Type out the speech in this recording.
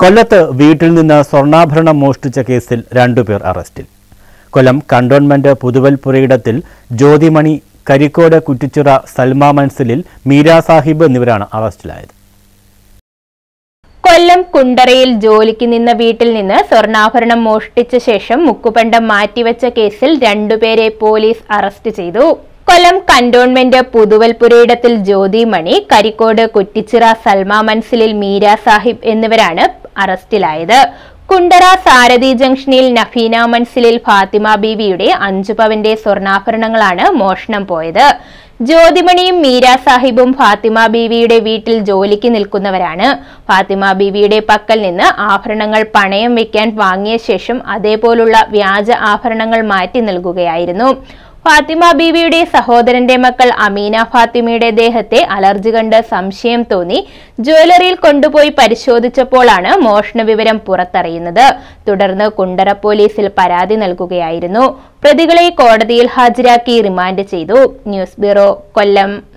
കൊല്ലത്ത് വീട്ടിൽ നിന്ന് സ്വർണ്ണാഭരണം മോഷ്ടിച്ച കേസിൽ രണ്ടുപേർ അറസ്റ്റിൽ കൊല്ലം കണ്ടോൺമെന്റ് പുതുവൽപുരയിടത്തിൽ ജ്യോതിമണി കരിക്കോട് കുറ്റിച്ചിറ സൽമാ മൻസിലിൽ മീര സാഹിബ് എന്നിവരാണ് അറസ്റ്റിലായത് കൊല്ലം കുണ്ടറയിൽ ജോലിക്ക് നിന്ന വീട്ടിൽ നിന്ന് സ്വർണ്ണാഭരണം മോഷ്ടിച്ച ശേഷം മുക്കുപണ്ടം മാറ്റിവെച്ച കേസിൽ രണ്ടുപേരെ പോലീസ് അറസ്റ്റ് ചെയ്തു കൊല്ലം കന്റോൺമെന്റ് പുതുവൽപുരയിടത്തിൽ ജ്യോതി മണി കരിക്കോട് കുറ്റിച്ചിറ സൽമാ മൻസിലിൽ മീര സാഹിബ് എന്നിവരാണ് അറസ്റ്റിലായത് കുണ്ടറ സാരഥി ജംഗ്ഷനിൽ നഫീന മൻസിലിൽ ഫാത്തിമ ബീവിയുടെ അഞ്ചു പവന്റെ സ്വർണ്ണാഭരണങ്ങളാണ് മോഷണം പോയത് ജ്യോതിമണിയും മീര സാഹിബും ഫാത്തിമ ബീവിയുടെ വീട്ടിൽ ജോലിക്ക് നിൽക്കുന്നവരാണ് ഫാത്തിമ ബീവിയുടെ പക്കൽ നിന്ന് ആഭരണങ്ങൾ പണയം വെക്കാൻ വാങ്ങിയ ശേഷം അതേപോലുള്ള വ്യാജ ആഭരണങ്ങൾ മാറ്റി നൽകുകയായിരുന്നു ഫാത്തിമ ബീവിയുടെ സഹോദരന്റെ മക്കൾ അമീന ഫാത്തിമയുടെ ദേഹത്തെ അലർജി കണ്ട് സംശയം തോന്നി ജ്വല്ലറിയിൽ കൊണ്ടുപോയി പരിശോധിച്ചപ്പോഴാണ് മോഷണ വിവരം പുറത്തറിയുന്നത് തുടർന്ന് കുണ്ടറ പോലീസിൽ പരാതി നൽകുകയായിരുന്നു പ്രതികളെ കോടതിയിൽ ഹാജരാക്കി റിമാൻഡ് ചെയ്തു ന്യൂസ് ബ്യൂറോ കൊല്ലം